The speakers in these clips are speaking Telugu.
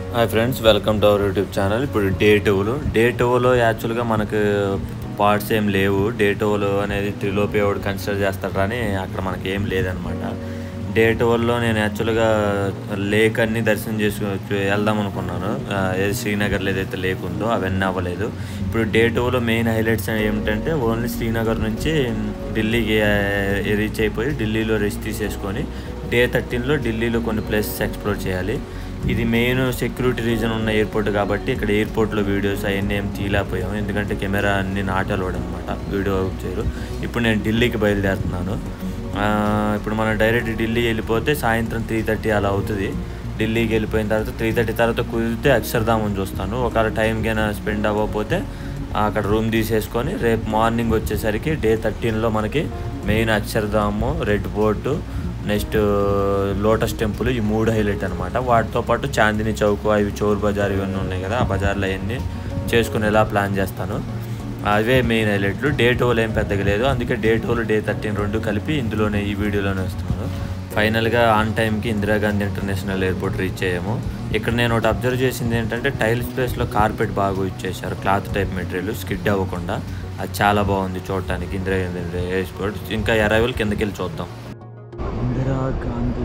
Hi friends welcome to our YouTube channel ఇప్పుడు డే టూలు డే టూలో యాక్చువల్గా మనకు పార్ట్స్ ఏం లేవు డే టూలు అనేది త్రిలోపి ఎవడు కన్సిడర్ చేస్తాడు అని అక్కడ మనకి ఏం లేదనమాట డే టూల్లో నేను యాక్చువల్గా లేక్ అన్ని దర్శనం చేసుకు వెళ్దాం అనుకున్నాను ఆ, ఏది శ్రీనగర్లో ఏదైతే లేక్ ఉందో అవన్నీ అవ్వలేదు ఇప్పుడు డే టూలో మెయిన్ హైలైట్స్ ఏమిటంటే ఓన్లీ శ్రీనగర్ నుంచి ఢిల్లీకి ఆ, రీచ్ అయిపోయి ఢిల్లీలో రెస్ట్ తీసేసుకొని డే థర్టీన్లో ఢిల్లీలో కొన్ని ప్లేసెస్ ఎక్స్ప్లోర్ చేయాలి ఇది మెయిన్ సెక్యూరిటీ రీజన్ ఉన్న ఎయిర్పోర్ట్ కాబట్టి ఇక్కడ ఎయిర్పోర్ట్లో వీడియోస్ అవన్నీ ఏం తీయలేకపోయాము ఎందుకంటే కెమెరా అన్ని నాటలోడు అనమాట వీడియో చేయరు ఇప్పుడు నేను ఢిల్లీకి బయలుదేరుతున్నాను ఆ, ఇప్పుడు మనం డైరెక్ట్ ఢిల్లీ వెళ్ళిపోతే సాయంత్రం త్రీ థర్టీ అలా అవుతుంది ఢిల్లీకి వెళ్ళిపోయిన తర్వాత త్రీ థర్టీ తర్వాత కుదిరితే అక్షర్ధామని చూస్తాను ఒకవేళ టైంకైనా స్పెండ్ అవ్వకపోతే అక్కడ రూమ్ తీసేసుకొని రేపు మార్నింగ్ వచ్చేసరికి డే థర్టీన్లో మనకి main Akshardham red fort next lotus temple ఈ మూడు హైలైట్ అనమాట వాటితో పాటు చాందిని చౌక్ అవి చోర్ బజార్ ఇవన్నీ ఉన్నాయి కదా ఆ బజార్లో అవన్నీ చేసుకునేలా ప్లాన్ చేస్తాను అవే మెయిన్ హైలైట్లు డే టోల్ ఏం పెద్దగా లేదు అందుకే డే టోల్ డే థర్టీన్ రెండు కలిపి ఇందులోనే ఈ వీడియోలోనే వస్తున్నాను ఫైనల్గా ఆన్ టైంకి ఇందిరాగాంధీ ఇంటర్నేషనల్ ఎయిర్పోర్ట్ రీచ్ అయ్యాము ఇక్కడ నేను ఒకటి అబ్జర్వ్ చేసింది ఏంటంటే టైల్స్ ప్లేస్లో కార్పెట్ బాగా ఇచ్చేసారు క్లాత్ టైప్ మెటీరియల్ స్కిడ్ అవ్వకుండా అది చాలా బాగుంది చూడటానికి ఇందిరాగాంధీ ఎయిర్పోర్ట్ ఇంకా అరైవల్ కిందకి వెళ్ళి చూద్దాం ఇందిరాగాంధీ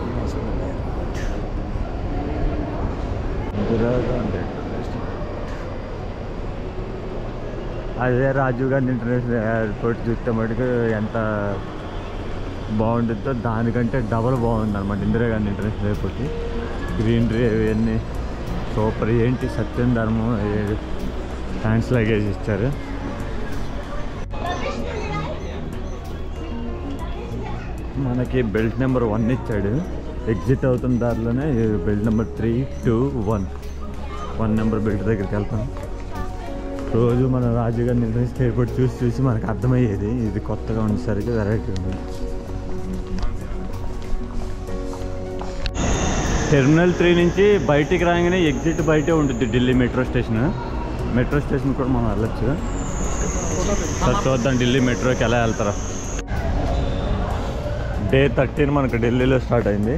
ఇందిరాగాంధీ అదే రాజీవ్ గాంధీ ఇంటర్నేషనల్ ఎయిర్పోర్ట్ చూస్తే మటుకు ఎంత బాగుంటుందో దానికంటే డబల్ బాగుంది అనమాట ఇందిరాగాంధీ ఇంటర్నేషనల్ ఎయిర్పోర్ట్ గ్రీనరీ అవన్నీ సూపర్ ఏంటి సత్యం ధర్మం హ్యాండ్స్ లగేజ్ ఇచ్చారు మనకి బెల్ట్ నెంబర్ వన్ ఇచ్చాడు ఎగ్జిట్ అవుతున్న దారిలోనే belt number three two one one number belt దగ్గరికి వెళ్తాం రోజు మన రాజు గారిని ఇంటర్నేషనల్ ఎయిర్పోర్ట్ చూసి చూసి మనకు అర్థమయ్యేది ఇది కొత్తగా ఉండేసరికి వెరైటీ ఉంది టెర్మినల్ త్రీ నుంచి బయటికి రాగానే ఎగ్జిట్ బయటే ఉంటుంది Delhi metro station metro station కూడా మనం వెళ్ళొచ్చు సార్ చూద్దాం ఢిల్లీ మెట్రోకి ఎలా వెళ్తారా డే థర్టీన్ మనకు ఢిల్లీలో స్టార్ట్ అయింది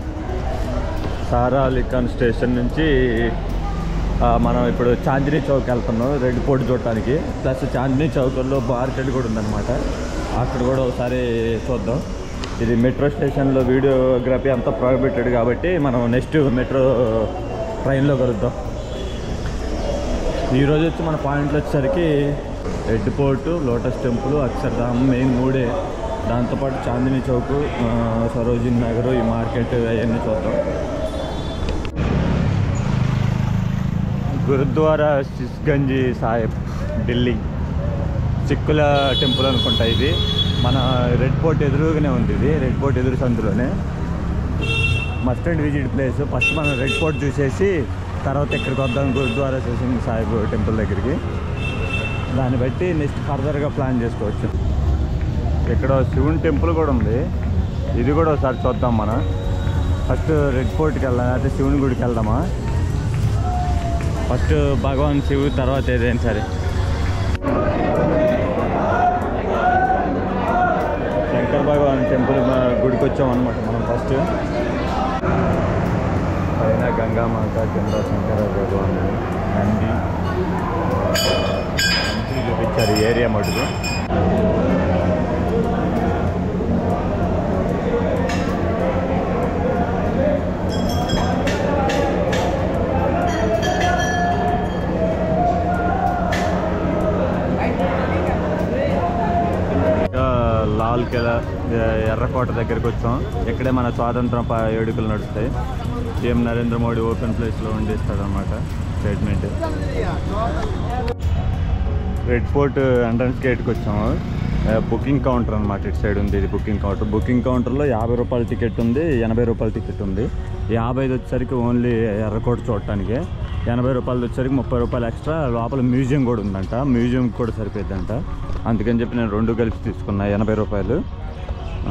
సారా అలీ ఖాన్ స్టేషన్ నుంచి ఆ, మనం ఇప్పుడు చాందినీ చౌక్ వెళ్తున్నాం రెడ్ పోర్ట్ చూడటానికి ప్లస్ చాందినీ చౌకల్లో మార్కెట్ కూడా ఉందన్నమాట అక్కడ కూడా ఒకసారి చూద్దాం ఇది మెట్రో స్టేషన్లో వీడియోగ్రఫీ అంతా ప్రొహిబిటెడ్ కాబట్టి మనం నెక్స్ట్ మెట్రో ట్రైన్లో కలుద్దాం ఈరోజు వచ్చి మన పాయింట్లు వచ్చేసరికి red fort lotus temple Akshardham main మూడే దాంతోపాటు చాందినీ చౌక్ ఆ, సరోజిని నగర్ ఈ మార్కెట్ అవన్నీ చూద్దాం గురుద్వారా సిస్గంజి సాహెబ్ ఢిల్లీ సిక్కుల టెంపుల్ అనుకుంటా ఇది మన రెడ్ పోర్ట్ ఎదురుగానే ఉంది ఇది రెడ్ పోర్ట్ ఎదురు సందులోనే must and visit place first మనం రెడ్ పోర్ట్ చూసేసి తర్వాత ఇక్కడికి వద్దాం గురుద్వారా సింగ్ సాహిబ్ టెంపుల్ దగ్గరికి దాన్ని బట్టి నెక్స్ట్ ఫర్దర్గా ప్లాన్ చేసుకోవచ్చు ఇక్కడ శివుని టెంపుల్ కూడా ఉంది ఇది కూడా ఒకసారి చూద్దాం మనం ఫస్ట్ రెడ్ ఫోర్ట్కి వెళ్దాం అయితే శివుని గుడికి వెళ్దామా ఫస్ట్ భగవాన్ శివుడు తర్వాత ఏదైనా సరే శంకర్ భగవాన్ టెంపుల్ మ- గుడికి వచ్చాం అనమాట మనం ఫస్ట్ పైన గంగామాత కింద శంకర భగవాన్ నంది మంచిగా చూపించారు ఈ ఏరియా మటుకు ఇంకా లాల్ కిలా ఎ- ఎర్రకోట దగ్గరికి వచ్చాం ఇక్కడే మన స్వాతంత్రం ప- వేడుకలు నడుస్తాయి సీఎం నరేంద్ర మోడీ ఓపెన్ ప్లేస్లో వండిస్తాడు అనమాట స్టేట్మెంట్ రెడ్ ఫోర్ట్ ఎంట్రన్స్ గేట్కి వచ్చాము ఆ, బుకింగ్ కౌంటర్ అనమాట ఇటు సైడ్ ఉంది ఇది బుకింగ్ కౌంటర్ బుకింగ్ కౌంటర్లో యాభై రూపాయల టికెట్ ఉంది ఎనభై రూపాయల టికెట్ ఉంది యాభైది వచ్చేసరికి ఓన్లీ ఎర్రకోట చూడటానికి ఎనభై రూపాయలు వచ్చేసరికి ముప్పై రూపాయలు ఎక్స్ట్రా లోపల మ్యూజియం కూడా ఉందంట మ్యూజియం కూడా సరిపోద్దంట అందుకని చెప్పి నేను రెండు కలిపి తీసుకున్నా ఎనభై రూపాయలు ఆ,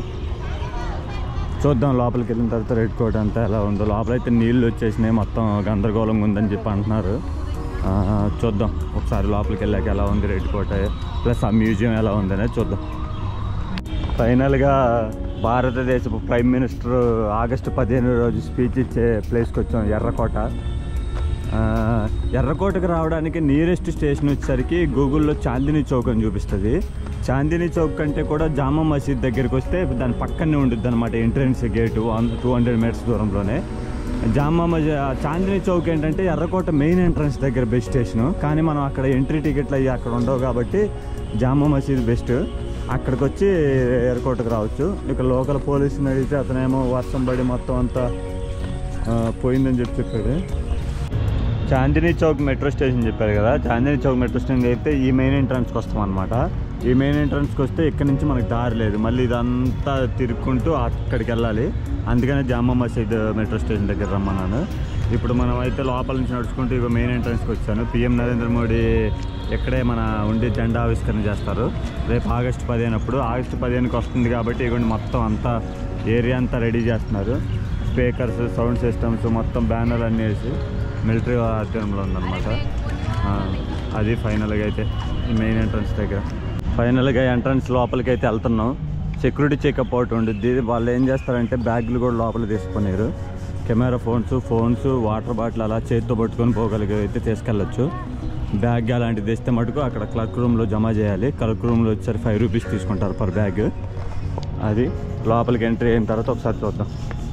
చూద్దాం లోపలికి వెళ్ళిన తర్వాత రెడ్ కోట్ అంతా ఎలా ఉందో లోపలైతే నీళ్ళు వచ్చేసినాయి మొత్తం గందరగోళంగా ఉందని చెప్పి అంటున్నారు ఆ, చూద్దాం ఒకసారి లోపలికి వెళ్ళాక ఎలా ఉంది రెడ్ కోట ప్లస్ ఆ మ్యూజియం ఎలా ఉంది అనేది చూద్దాం ఫైనల్గా భారతదేశపు ప్రైమ్ మినిస్టర్ ఆగస్టు పదిహేను రోజు స్పీచ్ ఇచ్చే ప్లేస్కి వచ్చాం ఎర్రకోట ఆ, ఎర్రకోటకు రావడానికి నియరెస్ట్ స్టేషన్ వచ్చేసరికి గూగుల్లో చాందినీ చౌక్ అని చూపిస్తుంది చాందినీ చౌక్ కంటే కూడా జామా మసీద్ దగ్గరికి వస్తే దాని పక్కనే ఉంటుంది అనమాట entrance gate two hundred meters దూరంలోనే జామా మసీ చాందినీ చౌక్ ఏంటంటే ఎర్రకోట మెయిన్ ఎంట్రన్స్ దగ్గర బెస్ట్ స్టేషను కానీ మనం అక్కడ ఎంట్రీ టికెట్లు అయ్యి అక్కడ ఉండవు కాబట్టి జామా మసీద్ బెస్ట్ అక్కడికి వచ్చి ఎర్రకోటకు రావచ్చు ఇక లోకల్ పోలీసుని అడిగితే అతనేమో వర్షం పడి మొత్తం అంతా ఆ, పోయిందని చెప్పి చెప్పాడు చాందినీ చౌక్ మెట్రో స్టేషన్ చెప్పారు కదా చాందినీ చౌక్ మెట్రో స్టేషన్ అయితే ఈ మెయిన్ ఎంట్రన్స్కి వస్తాం అనమాట ఈ మెయిన్ ఎంట్రన్స్కి వస్తే ఇక్కడ నుంచి మనకు దారి లేదు మళ్ళీ ఇదంతా తిరుక్కుంటూ అక్కడికి వెళ్ళాలి అందుకనే జామా మసీద్ మెట్రో స్టేషన్ దగ్గర రమ్మన్నాను ఇప్పుడు మనం అయితే లోపల నుంచి నడుచుకుంటూ ఇక మెయిన్ ఎంట్రన్స్కి వచ్చాను పిఎం నరేంద్ర మోడీ ఇక్కడే మన ఉండి జెండా ఆవిష్కరణ చేస్తారు రేపు ఆగస్టు పదిహేను అప్పుడు ఆగస్టు పదిహేనుకి వస్తుంది కాబట్టి ఇగోండి మొత్తం అంతా ఏరియా అంతా రెడీ చేస్తున్నారు స్పీకర్స్ సౌండ్ సిస్టమ్స్ మొత్తం బ్యానర్ అన్నీ వేసి మిలిటరీ ఆధ్వర్యంలో ఉందన్నమాట ఆ, అది ఫైనల్గా అయితే ఈ మెయిన్ ఎంట్రన్స్ దగ్గర ఫైనల్గా ఎంట్రన్స్ లోపలికి అయితే వెళ్తున్నాం సెక్యూరిటీ చెకప్ అవుట్ ఉండిద్ది వాళ్ళు ఏం చేస్తారంటే బ్యాగులు కూడా లోపల తీసుకునేరు camera phones phones water bottle అలా చేతితో పట్టుకొని పోగలిగే అయితే తీసుకెళ్ళచ్చు బ్యాగ్ అలాంటిది తెస్తే మటుకు అక్కడ క్లర్క్ రూమ్లో జమ చేయాలి క్లర్క్ రూమ్లో వచ్చేసరికి ఫైవ్ రూపీస్ తీసుకుంటారు పర్ బ్యాగ్ అది లోపలికి ఎంట్రీ అయిన తర్వాత ఒకసారి చూద్దాం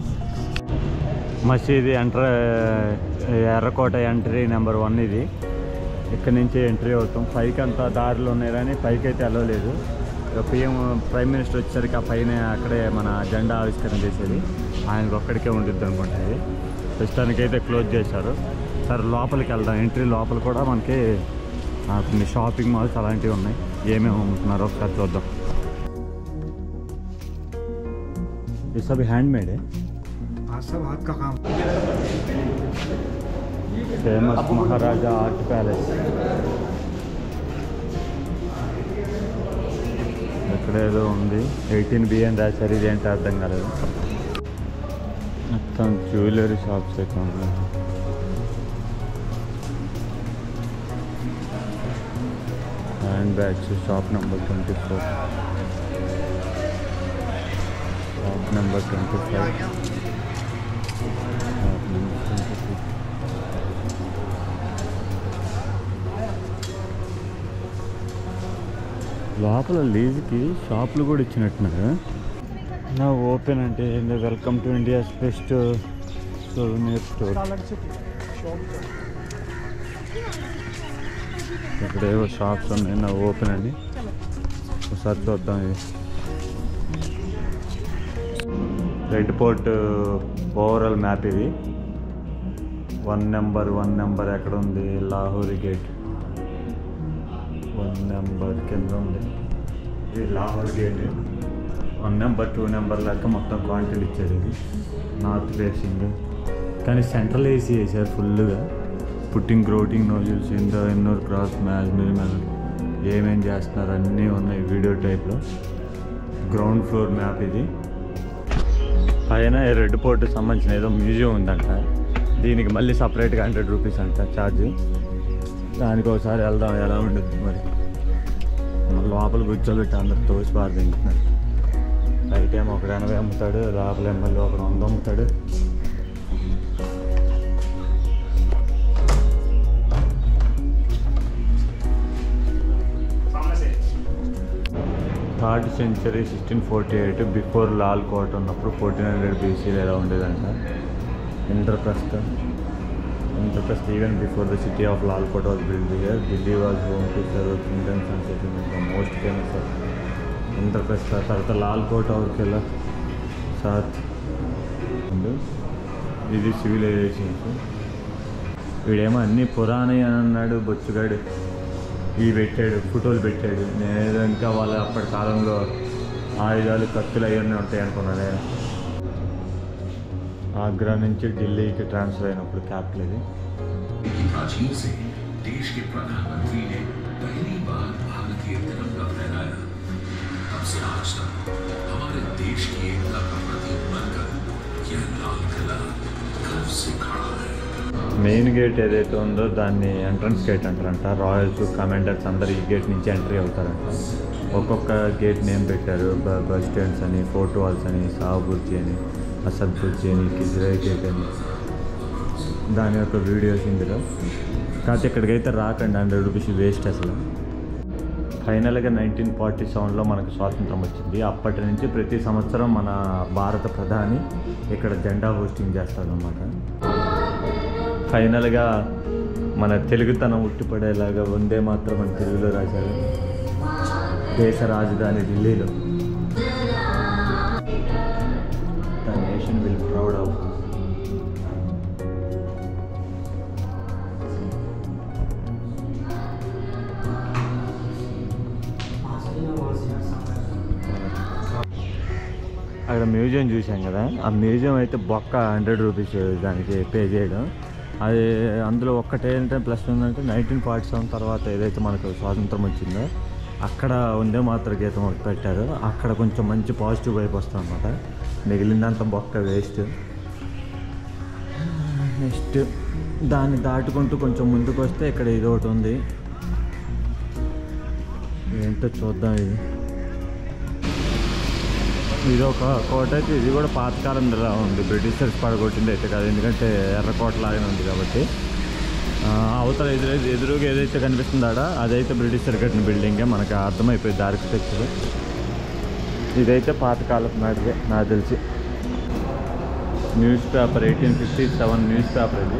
మసీద్ ఎంటర్ ఎర్రకోట ఎంట్రీ నెంబర్ వన్ ఇది ఇక్కడ నుంచి ఎంట్రీ అవుతాం పైకి అంతా దారిలో ఉన్నాయి కానీ పైకి అయితే వెళ్ళలేదు ఇక పిఎం ప్రైమ్ మినిస్టర్ వచ్చేసరికి ఆ పైన అక్కడే మన జెండా ఆవిష్కరణ చేసేది ఆయనకు ఒక్కడికే ఉండిద్ది అనుకుంటుంది ప్రస్తుతానికి అయితే క్లోజ్ చేశారు సరే లోపలికి వెళ్దాం ఎంట్రీ లోపల కూడా మనకి ఆ, కొన్ని షాపింగ్ మాల్స్ అలాంటివి ఉన్నాయి ఏమేమి అమ్ముతున్నారో ఒకసారి చూద్దాం ये सब हैंडमेड है हाँ सब हाथ का काम ఫేమస్ మహారాజా ఆర్ట్ ప్యాలెస్ ఇక్కడ ఏదో ఉంది ఎయిటీన్ బి అని రాశారు ఇదేంటి అర్థం కాలేదు మొత్తం జ్యువెలరీ షాప్స్ అయితే ఉన్నాయి hand bags shop number twenty four shop number twenty five shop number twenty six లోపల లీజుకి షాపులు కూడా ఇచ్చినట్టున్నారు నా ఓపెన్ అంటే ఏంది welcome to India's best souvenir store ఇక్కడ ఏవో షాప్స్ ఉన్నాయి నా ఓపెన్ అని ఒకసారి చూద్దాం ఇది రెడ్ పోర్ట్ ఓవరాల్ మ్యాప్ ఇది వన్ నెంబర్ వన్ నెంబర్ ఎక్కడ ఉంది లాహోరీ గేట్ వన్ నెంబర్ కింద ఉంది ఇది Lahore gate one number two number లెక్క మొత్తం క్వాంటిటీ ఇచ్చారు ఇది నార్త్ ఫేసింగ్ కానీ సెంట్రల్ ఏసీ వేసారు ఫుల్గా పుట్టింగ్ గ్రోటింగ్ నోజుల్స్ ఇందో ఎన్నోర్ క్రాస్ మ్యాచ్ మినిమల్ ఏమేం చేస్తున్నారు అన్నీ ఉన్నాయి వీడియో టైప్లో గ్రౌండ్ ఫ్లోర్ మ్యాప్ ఇది పైన ఈ రెడ్ పోర్ట్ సంబంధించిన ఏదో మ్యూజియం ఉందంట దీనికి మళ్ళీ సపరేట్గా హండ్రెడ్ రూపీస్ అంట ఛార్జ్ దానికి ఒకసారి వెళ్దాం ఎలా ఉండదు మరి మన లోపల కూర్చోబెట్టి అందరు తోసి బాగా తింటున్నారు బయట ఏమో ఒకడు ఎనభై అమ్ముతాడు లోపల ఎమ్మెల్యే ఒకడు వంద అమ్ముతాడు third century sixteen forty eight before Lal Kot ఉన్నప్పుడు ఫోర్టీన్ హండ్రెడ్ బీసీలో ఎలా ఉండేదంట Indraprastha Indraprastha even before the city of Lal Kot was build here Delhi was home to serve kingdoms and settlement the most famous of Indraprastha తర్వాత లాల్ కోట్ ಅವ್ರಿಗೆ ಎಲ್ಲ సాత్ ఉంది. ఇది సివిలైజేషన్స్ వీడేమో అన్ని పురాణి అని అన్నాడు బొచ్చుగాడు ఇవి పెట్టాడు ఫోటోలు పెట్టాడు నేను ఇంకా వాళ్ళ అప్పటి కాలంలో ఆయుధాలు కత్తులు అవన్నీ ఉంటాయి అనుకున్నాను నేను ఆగ్రా నుంచి ఢిల్లీకి ట్రాన్స్ఫర్ అయినప్పుడు క్యాపిటల్ ఇది प्राचीन से देश के प्रधानमंत्री ने पहली बार भारतीय तिरंगा फहराया तब से आज तक हमारे देश की एकता का प्रतीक बनकर यह लाल किला गर्व से खड़ा है మెయిన్ గేట్ ఏదైతే ఉందో దాన్ని ఎంట్రన్స్ గేట్ అంటారంట రాయల్స్ కమాండర్స్ అందరు ఈ గేట్ నుంచి ఎంట్రీ అవుతారంట ఒక్కొక్క గేట్ నేమ్ పెట్టారు బ- బస్ స్టాండ్స్ అని ఫోర్ట్ వాల్స్ అని సాబుర్జీ అని అసద్ బుర్జీ అని కిజ్రాయ్ గేట్ అని దాని యొక్క వీడియోస్ ఇందులో కాకపోతే ఇక్కడికైతే రాకండి హండ్రెడ్ రూపీస్ వేస్ట్ అసలు ఫైనల్గా నైన్టీన్ ఫార్టీ సెవెన్లో మనకు స్వాతంత్రం వచ్చింది అప్పటి నుంచి ప్రతి సంవత్సరం మన భారత ప్రధాని ఇక్కడ జెండా హోస్టింగ్ చేస్తాడనమాట ఫైనల్గా మన తెలుగుతనం ఉట్టిపడేలాగా వందే మాత్రం మన తెలుగులో రాశారు దేశ రాజధాని ఢిల్లీలో the nation will proud of అక్కడ మ్యూజియం చూసాం కదా ఆ మ్యూజియం అయితే బొక్క హండ్రెడ్ రూపీస్ దానికి పే చేయడం అది అందులో ఒక్కటే ఏంటంటే ప్లస్ ఏంటంటే నైన్టీన్ ఫార్టీ సెవెన్ తర్వాత ఏదైతే మనకు స్వాతంత్రం వచ్చిందో అక్కడ ఉండే మాత్ర గీతం ఒకటి పెట్టారు అక్కడ కొంచెం మంచి పాజిటివ్ వైపు వస్తుంది అనమాట మిగిలిందంతా బొక్క వేస్ట్ నెక్స్ట్ దాన్ని దాటుకుంటూ కొంచెం ముందుకు వస్తే ఇక్కడ ఇది ఒకటి ఉంది ఏంటో చూద్దాం ఇది ఇది ఒక కోట అయితే ఇది కూడా పాతకాలం ఉంది బ్రిటిషర్స్ పడగొట్టింది అయితే కాదు ఎందుకంటే ఎర్రకోట లాగానే ఉంది కాబట్టి ఆ, అవతల ఎదురు ఎదురుగా ఏదైతే కనిపిస్తుందో ఆడ అదైతే బ్రిటిషర్ కట్టిన బిల్డింగే మనకు అర్థమైపోయింది ఆర్కిటెక్చర్ ఇదైతే పాతకాలపు నాటిదే నాకు తెలిసి newspaper eighteen fifty seven newspaper ఇది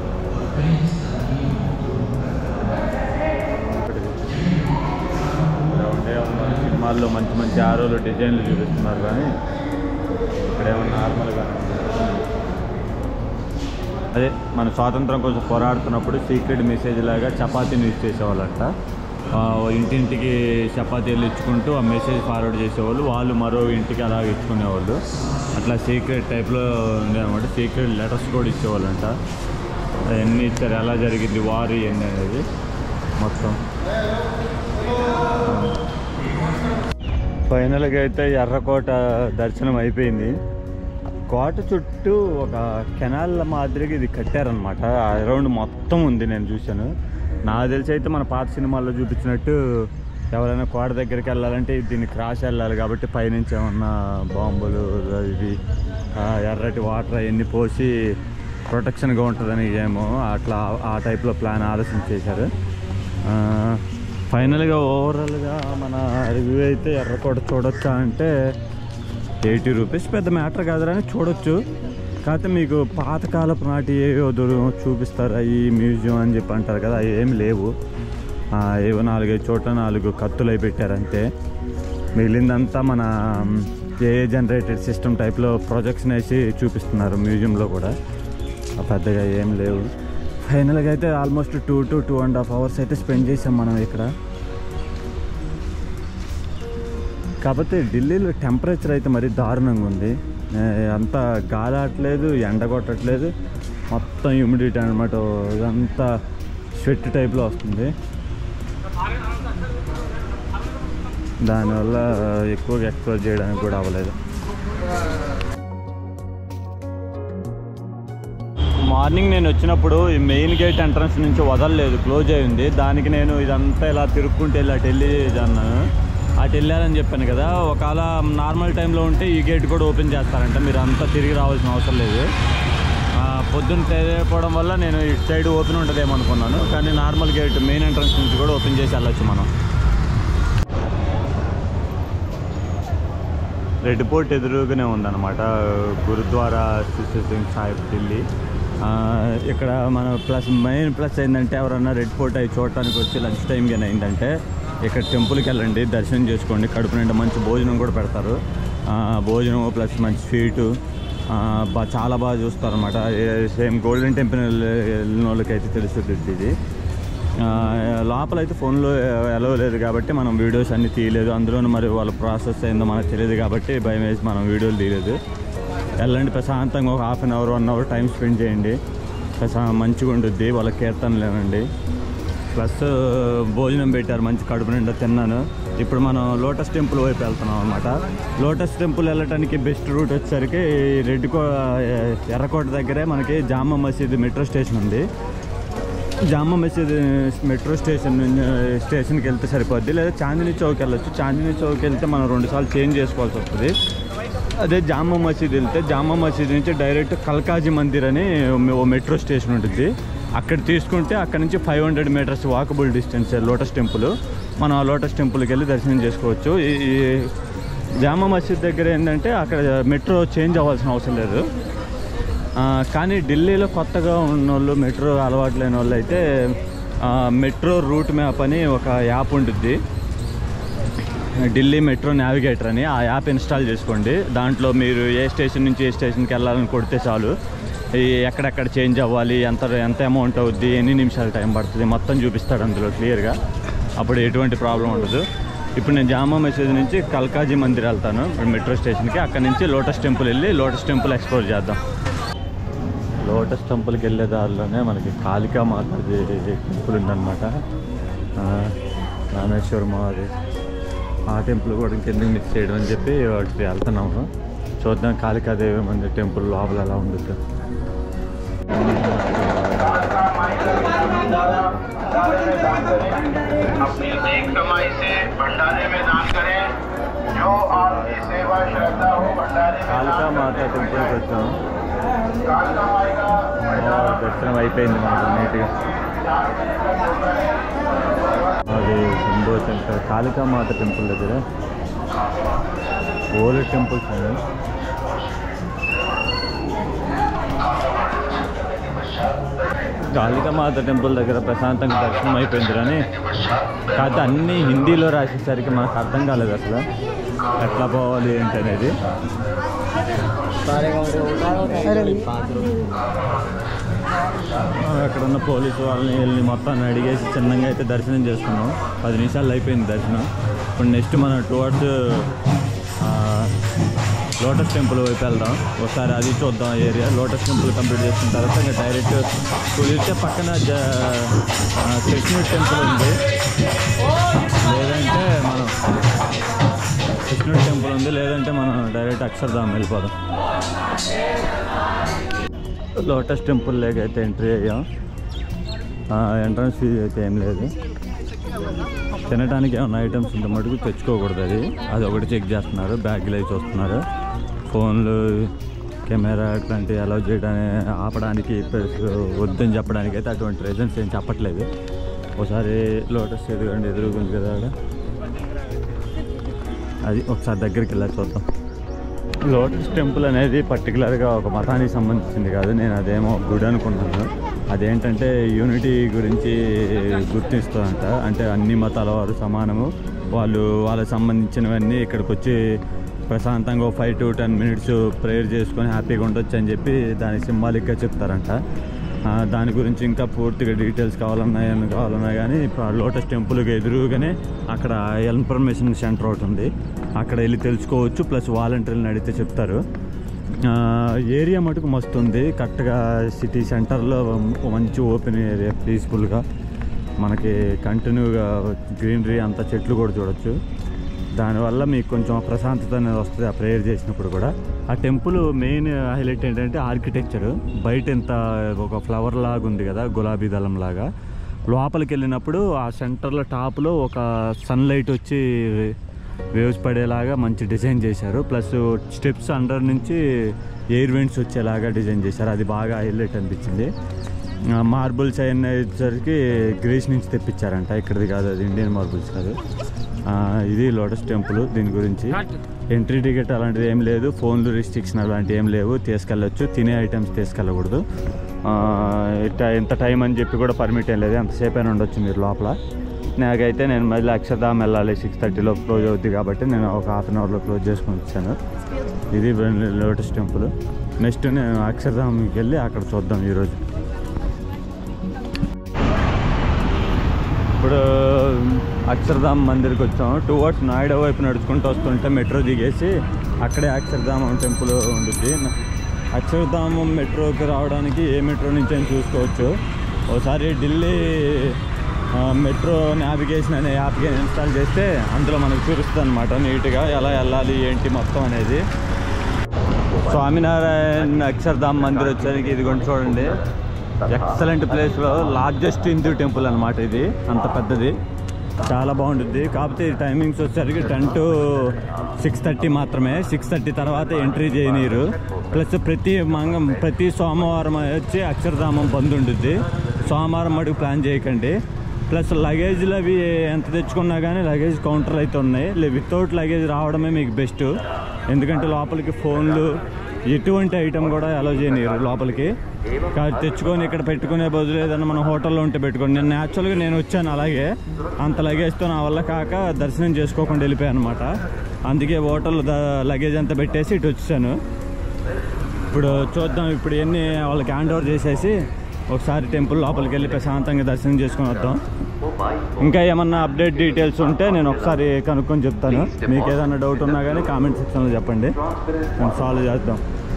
ఇక్కడ ఉండే ఉన్న సినిమాల్లో మంచి మంచి ఆరోలు డిజైన్లు చూపిస్తున్నారు కానీ ఇక్కడేమో నార్మల్గా అదే మన స్వాతంత్రం కోసం పోరాడుతున్నప్పుడు సీక్రెట్ మెసేజ్ లాగా చపాతీని యూజ్ చేసేవాళ్ళంట ఆ, ఇంటింటికి చపాతీలు ఇచ్చుకుంటూ ఆ మెసేజ్ ఫార్వర్డ్ చేసేవాళ్ళు వాళ్ళు మరో ఇంటికి అలాగ ఇచ్చుకునేవాళ్ళు అట్లా సీక్రెట్ టైప్లో ఉండేదన్నమాట సీక్రెట్ లెటర్స్ కూడా ఇచ్చేవాళ్ళంట అవన్నీ ఇచ్చారు ఎలా జరిగింది వారు ఇవన్నీ అనేది మొత్తం ఫైనల్గా అయితే ఎర్రకోట దర్శనం అయిపోయింది కోట చుట్టూ ఒక కెనాల్ మాదిరిగా ఇది కట్టారనమాట అరౌండ్ మొత్తం ఉంది నేను చూశాను నాకు తెలిసి అయితే మన పాత సినిమాల్లో చూపించినట్టు ఎవరైనా కోట దగ్గరికి వెళ్ళాలంటే దీన్ని క్రాస్ వెళ్ళాలి కాబట్టి పైనుంచి ఏమన్నా బాంబులు ఇవి ఆ, ఎర్రటి వాటర్ అవన్నీ పోసి ప్రొటెక్షన్గా ఉంటుందని ఏమో అట్లా ఆ టైప్లో ప్లాన్ ఆలోచించేశారు ఆ, ఫైనల్గా ఓవరాల్గా మన రివ్యూ అయితే ఎర్రకోట చూడొచ్చా అంటే ఎయిటీ రూపీస్ పెద్ద మ్యాటర్ కాదురా అని చూడొచ్చు కాకపోతే మీకు పాతకాలపు నాటి ఏవో దూరం చూపిస్తారు అవి మ్యూజియం అని చెప్పి అంటారు కదా అవి ఏమి లేవు ఆ, ఏవో నాలుగైదు చోట్ల నాలుగు కత్తులు అవి పెట్టారు అంతే మిగిలిందంతా మన ఏ జనరేటెడ్ సిస్టమ్ టైప్లో ప్రొజెక్షన్ వేసి చూపిస్తున్నారు మ్యూజియంలో కూడా ఆ పెద్దగా ఏం లేవు ఫైనల్గా అయితే almost two to two and half hours అయితే స్పెండ్ చేసాం మనం ఇక్కడ కాకపోతే ఢిల్లీలో టెంపరేచర్ అయితే మరీ దారుణంగా ఉంది ఏ, అంత గాలి ఆడట్లేదు ఎండ కొట్టట్లేదు మొత్తం హ్యూమిడిటీ అనమాట ఇదంతా స్వెట్ టైప్లో వస్తుంది దానివల్ల ఎక్కువగా ఎక్స్ప్లోర్ చేయడానికి కూడా అవ్వలేదు మార్నింగ్ నేను వచ్చినప్పుడు ఈ మెయిన్ గేట్ ఎంట్రన్స్ నుంచి వదలలేదు క్లోజ్ అయి ఉంది దానికి నేను ఇదంతా ఇలా తిరుక్కుంటే వెళ్ళి అటు వెళ్ళి అన్నాను అటు వెళ్ళాలని చెప్పాను కదా ఒకవేళ నార్మల్ టైంలో ఉంటే ఈ గేట్ కూడా ఓపెన్ చేస్తారంట మీరు అంతా తిరిగి రావాల్సిన అవసరం లేదు ఆ, పొద్దున్న తెలియకపోవడం వల్ల నేను ఇటు సైడ్ ఓపెన్ ఉంటుందేమో అనుకున్నాను కానీ నార్మల్ గేట్ మెయిన్ ఎంట్రన్స్ నుంచి కూడా ఓపెన్ చేసి వెళ్ళొచ్చు మనం రెడ్ పోర్ట్ ఎదురుగానే ఉందన్నమాట గురుద్వారా శిశు సింగ్ సాహిబ్ ఢిల్లీ ఆ, ఇక్కడ మన ప్లస్ మెయిన్ ప్లస్ ఏంటంటే ఎవరన్నా రెడ్ ఫోర్ట్ అవి చూడటానికి వచ్చి లంచ్ టైం కానీ అయిందంటే ఇక్కడ టెంపుల్కి వెళ్ళండి దర్శనం చేసుకోండి కడుపు నిండా మంచి భోజనం కూడా పెడతారు ఆ, భోజనం ప్లస్ మంచి స్వీటు ఆ, బా చాలా బాగా చూస్తారు అనమాట సేమ్ గోల్డెన్ టెంపుల్ వెళ్ళిన వాళ్ళకైతే తెలుస్తుంది ఇది ఆ, లోపల అయితే ఫోన్లో ఎలా లేదు కాబట్టి మనం వీడియోస్ అన్ని తీయలేదు అందులోనూ మరి వాళ్ళ ప్రాసెస్ ఏందో మనకు తెలియదు కాబట్టి భయం వేసి మనం వీడియోలు తీయలేదు వెళ్ళండి ప్రశాంతంగా ఒక half an hour one hour time spend చేయండి ప్రశా మంచిగా ఉంటుంది వాళ్ళ కీర్తనలు ఏమండి ప్లస్ భోజనం పెట్టారు మంచి కడుపు నిండా తిన్నాను ఇప్పుడు మనం లోటస్ టెంపుల్ వైపు వెళ్తున్నాం అనమాట లోటస్ టెంపుల్ వెళ్ళటానికి బెస్ట్ రూట్ వచ్చేసరికి రెడ్ కో ఎర్రకోట దగ్గరే మనకి జామా మసీద్ మెట్రో స్టేషన్ ఉంది జామా మసీద్ మెట్రో స్టేషన్ నుంచి స్టేషన్కి వెళ్తే సరిపోద్ది లేదా చాందినీ చౌక్ వెళ్ళొచ్చు చాందినీ చౌక్ వెళ్తే మనం రెండుసార్లు చేంజ్ చేసుకోవాల్సి వస్తుంది అదే జామా మసీద్ వెళ్తే జామా మసీద్ నుంచి డైరెక్ట్ కల్కాజీ మందిర్ అని ఓ మెట్రో స్టేషన్ ఉంటుంది అక్కడ తీసుకుంటే అక్కడ నుంచి five hundred meters walkable distance lotus temple మనం ఆ లోటస్ టెంపుల్కి వెళ్ళి దర్శనం చేసుకోవచ్చు ఈ ఈ జామా మసీద్ దగ్గర ఏంటంటే అక్కడ మెట్రో చేంజ్ అవ్వాల్సిన అవసరం లేదు ఆ, కానీ ఢిల్లీలో కొత్తగా ఉన్న వాళ్ళు మెట్రో అలవాటు లేని వాళ్ళు అయితే ఆ, మెట్రో రూట్ మ్యాప్ అని ఒక యాప్ ఉంటుంది ఢిల్లీ మెట్రో నావిగేటర్ అని ఆ యాప్ ఇన్స్టాల్ చేసుకోండి దాంట్లో మీరు ఏ స్టేషన్ నుంచి ఏ స్టేషన్కి వెళ్ళాలని కొడితే చాలు ఈ ఎక్కడెక్కడ చేంజ్ అవ్వాలి ఎంత ఎంత అమౌంట్ అవుద్ది ఎన్ని నిమిషాలు టైం పడుతుంది మొత్తం చూపిస్తాడు అందులో క్లియర్గా అప్పుడు ఎటువంటి ప్రాబ్లం ఉండదు ఇప్పుడు నేను జామా మసీద్ నుంచి కల్కాజీ మందిర్ వెళ్తాను మెట్రో స్టేషన్కి అక్కడ నుంచి లోటస్ టెంపుల్ వెళ్ళి లోటస్ టెంపుల్ ఎక్స్ప్లోర్ చేద్దాం లోటస్ టెంపుల్కి వెళ్ళే దారిలోనే మనకి కాళికా మాతాజీ టెంపుల్ ఉందన్నమాట ఆ, రామేశ్వరం అది ఆ టెంపుల్ కూడా ఇంకెందుకు మిస్ చేయడం అని చెప్పి వాటికి వెళ్తున్నాము చూద్దాం కాళికాదేవి మందిర్ టెంపుల్ లోపల ఎలా ఉంటుందో अपनी नेक कमाई से भंडारे में दान करें जो आपकी सेवा श्रद्धा हो भंडारे में కాళికా दान మాత టెంపుల్కి వచ్చాము कालका माई का ఆ, దర్శనం అయిపోయింది మాకు నీట్గా అది సింధు టెంపుల్ కాళికా మాత టెంపుల్ దగ్గర ఓల్డ్ టెంపుల్స్ ఉన్నాయి కాళికా మాత టెంపుల్ దగ్గర ప్రశాంతంగా దర్శనం అయిపోయింది కానీ కాకపోతే అన్నీ హిందీలో రాసేసరికి మనకు అర్థం కాలేదు అసలు ఎట్లా పోవాలి ఏంటి అనేది అక్కడ ఉన్న పోలీసు వాళ్ళని వెళ్ళి మొత్తాన్ని అడిగేసి చిన్నగా అయితే దర్శనం చేసుకున్నాం పది నిమిషాలు అయిపోయింది దర్శనం ఇప్పుడు నెక్స్ట్ మనం టువర్డ్స్ లోటస్ టెంపుల్ వైపు వెళ్దాం ఒకసారి అది చూద్దాం ఏరియా లోటస్ టెంపుల్ కంప్లీట్ చేసుకున్న తర్వాత ఇంకా డైరెక్ట్ కుదిరితే పక్కన కృష్ణుడి టెంపుల్ ఉంది లేదంటే మనం కృష్ణుడి టెంపుల్ ఉంది లేదంటే మనం డైరెక్ట్ అక్షర్ధామ్ వెళ్ళిపోదాం లోటస్ టెంపుల్ లేక అయితే ఎంట్రీ అయ్యాం ఎంట్రన్స్ ఫీజు అయితే ఏం లేదు తినడానికి ఏమైనా ఐటమ్స్ ఉంటే మటుకు తెచ్చుకోకూడదు అది అది ఒకటి చెక్ చేస్తున్నారు బ్యాగ్లు అవి చూస్తున్నారు ఫోన్లు కెమెరా అట్లాంటివి అలౌ చేయడానికి ఆపడానికి ప్లస్ వద్దని చెప్పడానికి అయితే అటువంటి రీజన్స్ ఏం చెప్పట్లేదు ఒకసారి లోటస్ ఎదుగుండి ఎదురుగుంది కదా ఆడ. అది ఒకసారి దగ్గరికి వెళ్ళా చూద్దాం లోటస్ టెంపుల్ అనేది పర్టికులర్గా ఒక మతానికి సంబంధించింది కాదు నేను అదేమో గుడి అనుకున్నాను అదేంటంటే యూనిటీ గురించి గుర్తిస్తుందంట అంటే అన్ని మతాల వారు సమానము వాళ్ళు వాళ్ళకి సంబంధించినవన్నీ ఇక్కడికి వచ్చి ప్రశాంతంగా five to ten minutes prayer చేసుకొని హ్యాపీగా ఉండొచ్చు అని చెప్పి దాని సింబాలిక్గా చెప్తారంట ఆ, దాని గురించి ఇంకా పూర్తిగా డీటెయిల్స్ కావాలన్నా ఏమైనా కావాలన్నా కానీ ఇప్పుడు ఆ లోటస్ టెంపుల్కి ఎదురుగానే అక్కడ ఇన్ఫర్మేషన్ సెంటర్ ఒకటి ఉంది అక్కడ వెళ్ళి తెలుసుకోవచ్చు ప్లస్ వాలంటీర్లను అడిగితే చెప్తారు ఆ, ఏరియా మటుకు మస్తు ఉంది కరెక్ట్గా సిటీ సెంటర్లో మంచి ఓపెన్ ఏరియా పీస్ఫుల్గా మనకి కంటిన్యూగా గ్రీనరీ అంత చెట్లు కూడా చూడొచ్చు దానివల్ల మీకు కొంచెం ప్రశాంతత అనేది వస్తుంది ఆ ప్రేయర్ చేసినప్పుడు కూడా ఆ టెంపుల్ మెయిన్ హైలైట్ ఏంటంటే ఆర్కిటెక్చర్ బయట ఎంత ఒక ఫ్లవర్ లాగా ఉంది కదా గులాబీ దళం లాగా లోపలికి వెళ్ళినప్పుడు ఆ సెంటర్లో టాప్లో ఒక సన్లైట్ వచ్చి వేవ్స్ పడేలాగా మంచి డిజైన్ చేశారు ప్లస్ స్టెప్స్ అండర్ నుంచి ఎయిర్ వెంట్స్ వచ్చేలాగా డిజైన్ చేశారు అది బాగా హైలైట్ అనిపించింది మార్బుల్స్ అయిన వచ్చేసరికి గ్రీస్ నుంచి తెప్పించారంట ఇక్కడిది కాదు అది ఇండియన్ మార్బుల్స్ కాదు ఆ, ఇది లోటస్ టెంపుల్ దీని గురించి ఎంట్రీ టికెట్ అలాంటిది ఏం లేదు ఫోన్లు రిస్ట్రిక్షన్ అలాంటివి ఏం లేవు తీసుకెళ్ళొచ్చు తినే ఐటమ్స్ తీసుకెళ్ళకూడదు ఆ, ఇట్ట ఎంత టైం అని చెప్పి కూడా పర్మిట్ ఏం లేదు ఎంతసేపు అయినా ఉండొచ్చు మీరు లోపల నాకైతే నేను మళ్ళీ అక్షరధామ్ వెళ్ళాలి సిక్స్ థర్టీలో క్లోజ్ అవుద్ది కాబట్టి నేను ఒక హాఫ్ అన్ అవర్లో క్లోజ్ చేసుకొని వచ్చాను ఇది లోటస్ టెంపుల్ నెక్స్ట్ నేను అక్షరధామ్కి వెళ్ళి అక్కడ చూద్దాం ఈరోజు ఇప్పుడు అక్షరధామ్ మందిర్కి వచ్చాము టువర్డ్స్ నాయుడు వైపు నడుచుకుంటూ వస్తుంటే మెట్రో దిగేసి అక్కడే అక్షరధామం టెంపుల్ ఉంటుంది అక్షరధామం మెట్రోకి రావడానికి ఏ మెట్రో నుంచి అని చూసుకోవచ్చు ఒకసారి ఢిల్లీ మెట్రో నావిగేషన్ అనే యాప్ ఇన్స్టాల్ చేస్తే అందులో మనకు చూపిస్తుంది అనమాట నీట్గా ఎలా వెళ్ళాలి ఏంటి మొత్తం అనేది స్వామినారాయణ అక్షర్ధామ్ మందిర్ వచ్చేసరికి ఇది కొంచెం చూడండి ఎక్సలెంట్ ప్లేస్లో లార్జెస్ట్ హిందూ టెంపుల్ అనమాట ఇది అంత పెద్దది చాలా బాగుంటుంది కాకపోతే ఈ టైమింగ్స్ వచ్చేసరికి టెన్ టు సిక్స్ థర్టీ మాత్రమే సిక్స్ థర్టీ తర్వాత ఎంట్రీ చేయనీరు ప్లస్ ప్రతి మంగం ప్రతి సోమవారం వచ్చి అక్షరధామం బంద్ ఉంటుంది సోమవారం మటుకు ప్లాన్ చేయకండి ప్లస్ లగేజ్లు అవి ఎంత తెచ్చుకున్నా కానీ లగేజ్ కౌంటర్లు అయితే ఉన్నాయి వితౌట్ లగేజ్ రావడమే మీకు బెస్ట్ ఎందుకంటే లోపలికి ఫోన్లు ఎటువంటి ఐటమ్ కూడా అలో చేయనియరు లోపలికి కాబట్టి తెచ్చుకొని ఇక్కడ పెట్టుకునే బదులు ఏదన్నా మనం హోటల్లో ఉంటే పెట్టుకోండి నేను యాక్చువల్గా నేను వచ్చాను అలాగే అంత లగేజ్తో నా వల్ల కాక దర్శనం చేసుకోకుండా వెళ్ళిపోయాను అనమాట అందుకే హోటల్ లగేజ్ అంతా పెట్టేసి ఇటు వచ్చాను ఇప్పుడు చూద్దాం ఇప్పుడు ఎన్ని వాళ్ళకి హ్యాండ్ ఓవర్ చేసేసి ఒకసారి టెంపుల్ లోపలికి వెళ్ళి ప్రశాంతంగా దర్శనం చేసుకొని వద్దాం ఇంకా ఏమన్నా అప్డేట్ డీటెయిల్స్ ఉంటే నేను ఒకసారి కనుక్కొని చెప్తాను మీకు ఏదైనా డౌట్ ఉన్నా కానీ కామెంట్ సెక్షన్లో చెప్పండి నేను సాల్వ్ చేద్దాం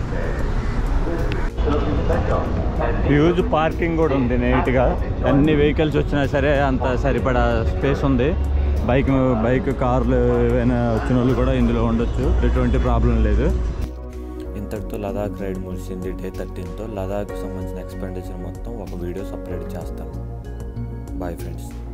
హ్యూజ్ పార్కింగ్ కూడా ఉంది నీట్గా అన్ని వెహికల్స్ వచ్చినా సరే అంత సరిపడా స్పేస్ ఉంది బైక్ బైక్ కార్లు ఏవైనా వచ్చిన వాళ్ళు కూడా ఇందులో ఉండొచ్చు ఎటువంటి ప్రాబ్లం లేదు ఇంతటితో లదాఖ్ రైడ్ ముగిసింది డే థర్టీన్తో లదాఖ్ సంబంధించిన ఎక్స్పెండిచర్ మొత్తం ఒక వీడియో సపరేట్ చేస్తాను బాయ్ ఫ్రెండ్స్